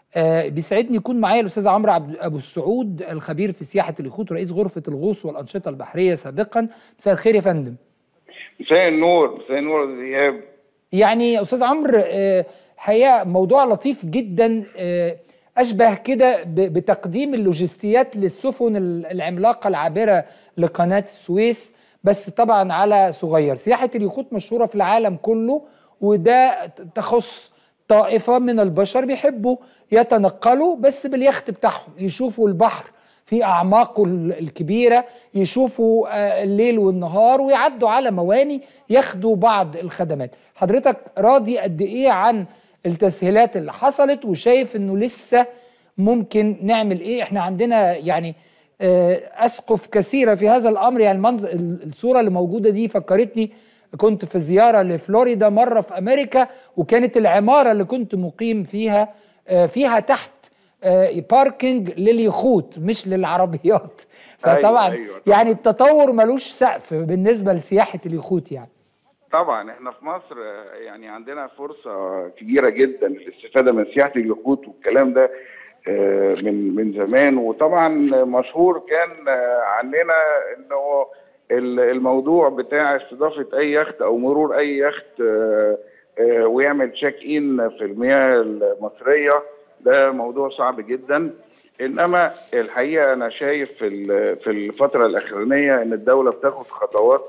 آه بيسعدني يكون معايا الاستاذ عمرو عبد ابو السعود الخبير في سياحه اليخوت ورئيس غرفه الغوص والانشطه البحريه سابقا مساء الخير يا فندم مساء النور مساء النور يا ايهاب يعني يا استاذ عمرو آه حقيقه موضوع لطيف جدا آه اشبه كده ب- بتقديم اللوجستيات للسفن ال- العملاقه العابره لقناه السويس بس طبعا على صغير سياحه اليخوت مشهوره في العالم كله وده تخص طائفه من البشر بيحبوا يتنقلوا بس باليخت بتاعهم يشوفوا البحر في اعماقه ال- الكبيره يشوفوا آه، الليل والنهار ويعدوا على مواني ياخدوا بعض الخدمات حضرتك راضي قد ايه عن التسهيلات اللي حصلت وشايف انه لسه ممكن نعمل ايه احنا عندنا يعني آه، اسقف كثيره في هذا الامر يعني المنظر ال- الصوره اللي موجوده دي فكرتني كنت في زياره لفلوريدا مره في امريكا وكانت العماره اللي كنت مقيم فيها آه، فيها تحت آه، باركينج لليخوت مش للعربيات فطبعا أيوة، أيوة، طبعاً. يعني التطور ملوش سقف بالنسبه لسياحه اليخوت يعني طبعا احنا في مصر آه، يعني عندنا فرصه كبيره جدا للاستفاده من سياحه اليخوت والكلام ده آه، من من زمان وطبعا مشهور كان آه، عننا انه ال- الموضوع بتاع استضافه اي يخت او مرور اي يخت آه، آه، ويعمل تشيك ان في المياه المصريه ده موضوع صعب جدا انما الحقيقه انا شايف في ال- في الفتره الاخرانيه ان الدوله بتاخد خطوات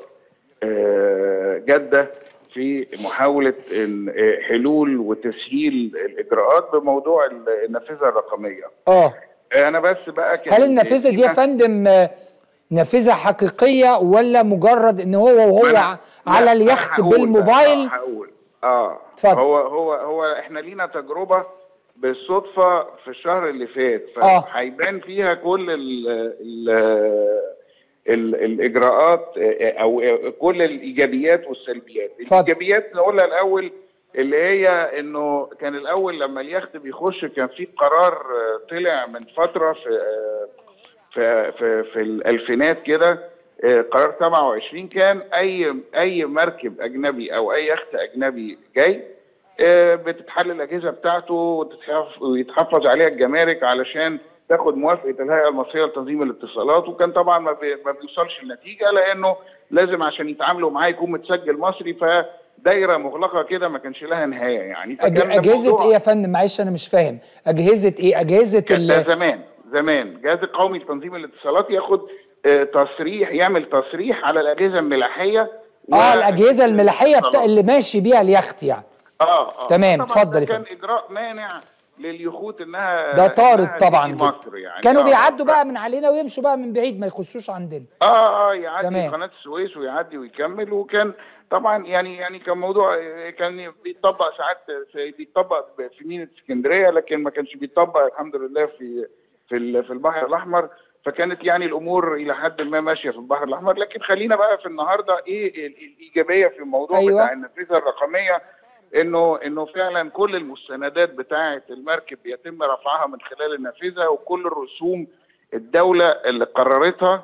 آه، جاده في محاوله إن- آه، حلول وتسهيل الاجراءات بموضوع ال- النافذه الرقميه. اه انا بس بقى كان هل النافذه دي يا لينا- فندم آه، نافذه حقيقيه ولا مجرد ان هو وهو ما أنا- ع- على لا، اليخت هقول بقى، بالموبايل آه، هقول اه اتفضل. هو هو هو احنا لينا تجربه بالصدفه في الشهر اللي فات آه. فهيبان فيها كل ال ال ال الاجراءات آه، او كل الايجابيات والسلبيات اتفضل. الايجابيات نقولها الاول اللي هي انه كان الاول لما اليخت بيخش كان في قرار آه، طلع من فتره في آه، في في, في الالفينات كده آه، قرار 27 كان اي اي مركب اجنبي او اي يخت اجنبي جاي آه، بتتحل الاجهزه بتاعته وتتحف- ويتحفظ عليها الجمارك علشان تاخد موافقه الهيئه المصريه لتنظيم الاتصالات وكان طبعا ما, بي ما بيوصلش النتيجه لانه لازم عشان يتعاملوا معاه يكون متسجل مصري فدايره مغلقه كده ما كانش لها نهايه يعني أج- فكان اجهزه الموضوع- ايه يا فندم معلش انا مش فاهم اجهزه ايه اجهزه كان ده ال... زمان زمان الجهاز القومي لتنظيم الاتصالات ياخد آه، تصريح يعمل تصريح على الاجهزه الملاحيه اه الاجهزه الملاحيه بتا... الاتصالات. اللي ماشي بيها اليخت يعني اه اه تمام، طبعاً اتفضل ده يا كان فندم. اجراء مانع لليخوت انها ده طارد إنها طبعا تيجي جدا. مصر يعني كانوا آه. بيعدوا بقى من علينا ويمشوا بقى من بعيد ما يخشوش عندنا اه اه يعدي تمام. قناه السويس ويعدي ويكمل وكان طبعا يعني يعني كان موضوع آه، كان بيتطبق ساعات في بيتطبق في ميناء اسكندريه لكن ما كانش بيتطبق الحمد لله في في ال- في البحر الاحمر فكانت يعني الامور الى حد ما ماشيه في البحر الاحمر لكن خلينا بقى في النهارده ايه ال- الايجابيه في الموضوع أيوة. أيوة. بتاع النافذه الرقميه انه انه فعلا كل المستندات بتاعه المركب بيتم رفعها من خلال النافذه وكل الرسوم الدوله اللي قررتها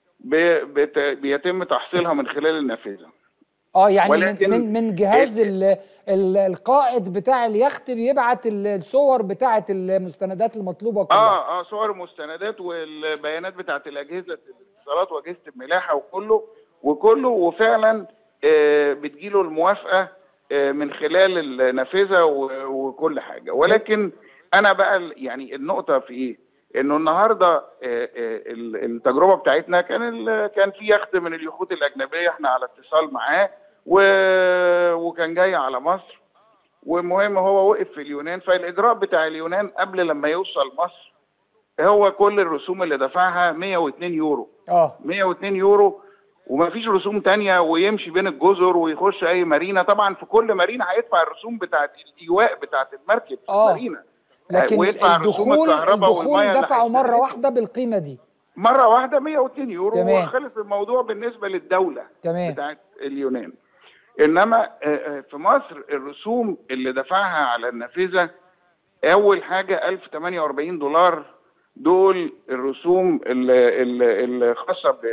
ب- بت- بيتم تحصيلها من خلال النافذه اه يعني من ولكن- من من جهاز ال... ال... القائد بتاع اليخت بيبعت ال- الصور بتاعه المستندات المطلوبه كلها اه اه صور مستندات والبيانات بتاعت الاجهزه الاتصالات واجهزه الملاحه وكله وكله وفعلا آه بتجيله الموافقه آه من خلال النافذه و- وكل حاجه ولكن انا بقى ال- يعني النقطه في ايه؟ انه النهارده آه، آه، ال- التجربه بتاعتنا كان ال- كان في يخت من اليخوت الاجنبيه احنا على اتصال معاه و- وكان جاي على مصر والمهم هو وقف في اليونان فالاجراء بتاع اليونان قبل لما يوصل مصر هو كل الرسوم اللي دفعها 102 يورو اه 102 يورو وما فيش رسوم تانية ويمشي بين الجزر ويخش اي مارينا طبعا في كل مارينا هيدفع الرسوم بتاعت الايواء بتاعت المركب في آه. المارينا لكن ويدفع رسوم الدخول الكهرباء الدخول والمية اللي دفعوا مره هيستهلكوا. واحده بالقيمه دي مره واحده 102 يورو تمام. وخلص الموضوع بالنسبه للدوله تمام. بتاعت اليونان انما آه، آه، في مصر الرسوم اللي دفعها على النافذه اول حاجه 1048 دولار دول الرسوم اللي- اللي- الخاصه ب-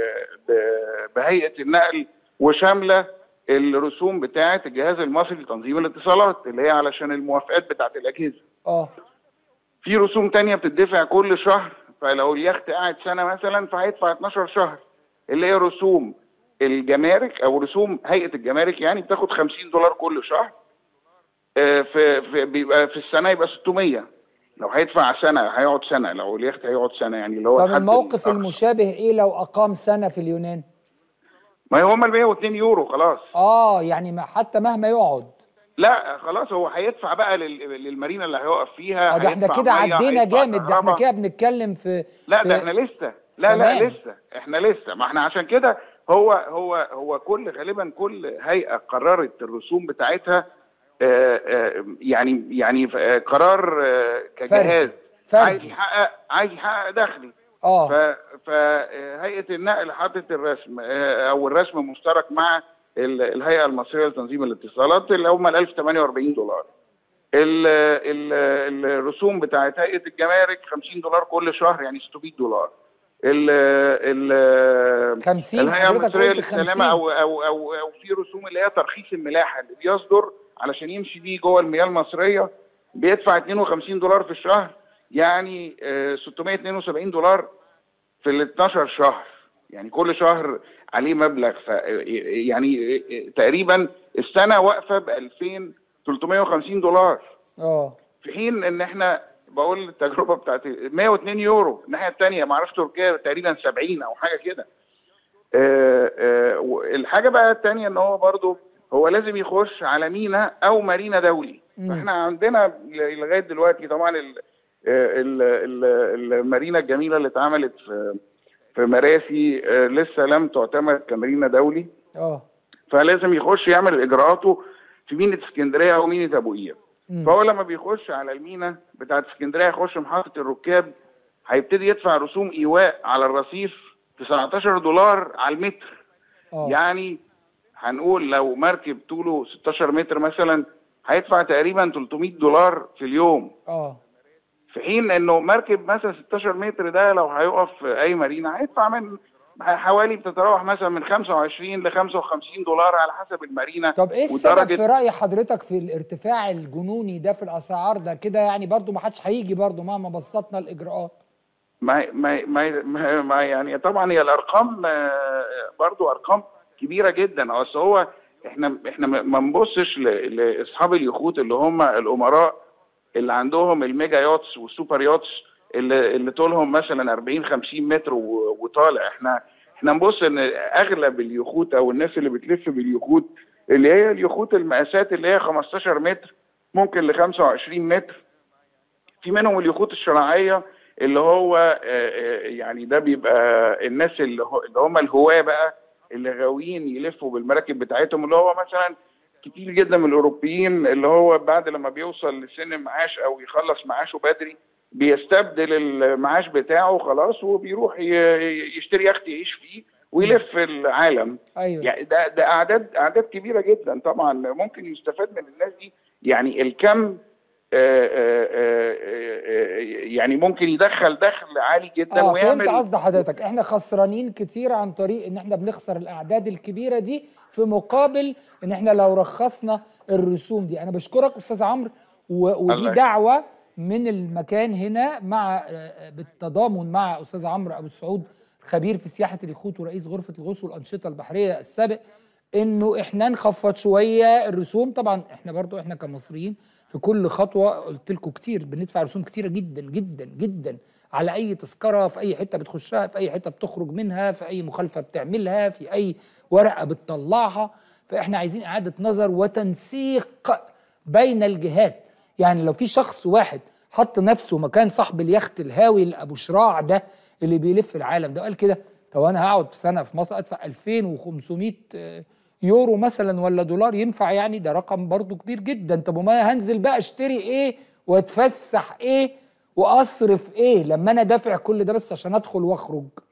ب- بهيئه النقل وشامله الرسوم بتاعه الجهاز المصري لتنظيم الاتصالات اللي هي علشان الموافقات بتاعه الاجهزه اه في رسوم تانية بتدفع كل شهر فلو اليخت قاعد سنه مثلا فهيدفع 12 شهر اللي هي رسوم الجمارك او رسوم هيئه الجمارك يعني بتاخد 50 دولار كل شهر آه، في في بيبقى في السنه يبقى 600 لو هيدفع سنه هيقعد سنه لو اليخت هيقعد سنه يعني اللي هو طب الحد الموقف الأقصى. المشابه ايه لو اقام سنه في اليونان ما هم ال 102 يورو خلاص اه يعني ما حتى مهما يقعد لا خلاص هو هيدفع بقى لل- للمارينا اللي هيقف فيها اه ده احنا هيدفع كده مية، عدينا هيدفع جامد ده احنا كهرباء. كده بنتكلم في لا في ده احنا لسه لا لا تمام. لسه احنا لسه ما احنا عشان كده هو هو هو كل غالبا كل هيئه قررت الرسوم بتاعتها آه، آه، يعني يعني آه، قرار آه، كجهاز فردي. عايز يحقق عايز يحقق دخلي اه ف- فهيئه النقل حطت الرسم آه، او الرسم مشترك مع ال- الهيئه المصريه لتنظيم الاتصالات اللي هم ال 1048 دولار ال- ال- الرسوم بتاعت هيئه الجمارك 50 دولار كل شهر يعني 600 دولار ال ال 50 الهيئه حضرتك المصريه قلت للسلامه 50 او او او او في رسوم اللي هي ترخيص الملاحه اللي بيصدر علشان يمشي بيه جوه المياه المصريه بيدفع 52 دولار في الشهر يعني آه، 672 دولار في ال 12 شهر يعني كل شهر عليه مبلغ ف يعني تقريبا السنه واقفه ب 2350 دولار اه في حين ان احنا بقول التجربه بتاعت 102 يورو الناحيه الثانيه ما اعرفش تركيا تقريبا 70 او حاجه كده آه، آه، الحاجه بقى الثانيه ان هو برضو هو لازم يخش على مينا او مارينا دولي مم. فاحنا عندنا لغايه دلوقتي طبعا ال- ال- ال- المارينا الجميله اللي اتعملت في في مراسي آه، لسه لم تعتمد كمارينا دولي اه فلازم يخش يعمل اجراءاته في ميناء اسكندريه او ميناء ابو قير مم. فهو لما بيخش على المينا بتاعت اسكندريه يخش محطه الركاب هيبتدي يدفع رسوم ايواء على الرصيف 19 دولار على المتر اه يعني هنقول لو مركب طوله 16 متر مثلا هيدفع تقريبا 300 دولار في اليوم اه في حين انه مركب مثلا 16 متر ده لو هيقف في اي مارينا هيدفع من حوالي بتتراوح مثلا من 25 ل 55 دولار على حسب المارينا طب ايه السبب ودرجة- في رأي حضرتك في الارتفاع الجنوني ده في الاسعار ده كده يعني برضو ما حدش هيجي برضو مهما بسطنا الاجراءات ما ما ما, ما, ما يعني طبعا هي الارقام آه، برضو ارقام كبيره جدا اصل هو احنا احنا ما ما نبصش ل- لاصحاب اليخوت اللي هم الامراء اللي عندهم الميجا يوتس والسوبر يوتس اللي اللي طولهم مثلا 40 50 متر و- وطالع احنا احنا نبص ان اغلب اليخوت او الناس اللي بتلف باليخوت اللي هي اليخوت المقاسات اللي هي 15 متر ممكن ل 25 متر في منهم اليخوت الشراعيه اللي هو آه، آه، يعني ده بيبقى الناس اللي هو- اللي هم الهواه بقى اللي غاويين يلفوا بالمراكب بتاعتهم اللي هو مثلا كتير جدا من الاوروبيين اللي هو بعد لما بيوصل لسن المعاش او يخلص معاشه بدري بيستبدل المعاش بتاعه خلاص وبيروح ي- يشتري يخت يعيش فيه ويلف العالم ايوه يعني ده ده اعداد اعداد كبيره جدا طبعا ممكن يستفاد من الناس دي يعني الكم آه، آه، آه، آه، يعني ممكن يدخل دخل عالي جدا اه فهمت ويعمل قصد حضرتك احنا خسرانين كتير عن طريق ان احنا بنخسر الاعداد الكبيره دي في مقابل ان احنا لو رخصنا الرسوم دي انا بشكرك استاذ عمرو و- ودي الله دعوه من المكان هنا مع آه، بالتضامن مع استاذ عمرو ابو السعود خبير في سياحه اليخوت ورئيس غرفه الغوص والانشطه البحريه السابق انه احنا نخفض شويه الرسوم طبعا احنا برضو احنا كمصريين في كل خطوه قلت لكم كتير بندفع رسوم كتيره جدا جدا جدا على اي تذكره في اي حته بتخشها في اي حته بتخرج منها في اي مخالفه بتعملها في اي ورقه بتطلعها فاحنا عايزين اعاده نظر وتنسيق بين الجهات يعني لو في شخص واحد حط نفسه مكان صاحب اليخت الهاوي لابو شراع ده اللي بيلف العالم ده قال كده طب انا هقعد في سنه في مصر ادفع 2500 آه، يورو مثلا ولا دولار ينفع يعني ده رقم برضو كبير جدا طب وما هنزل بقى اشتري ايه واتفسح ايه واصرف ايه لما انا دافع كل ده بس عشان ادخل واخرج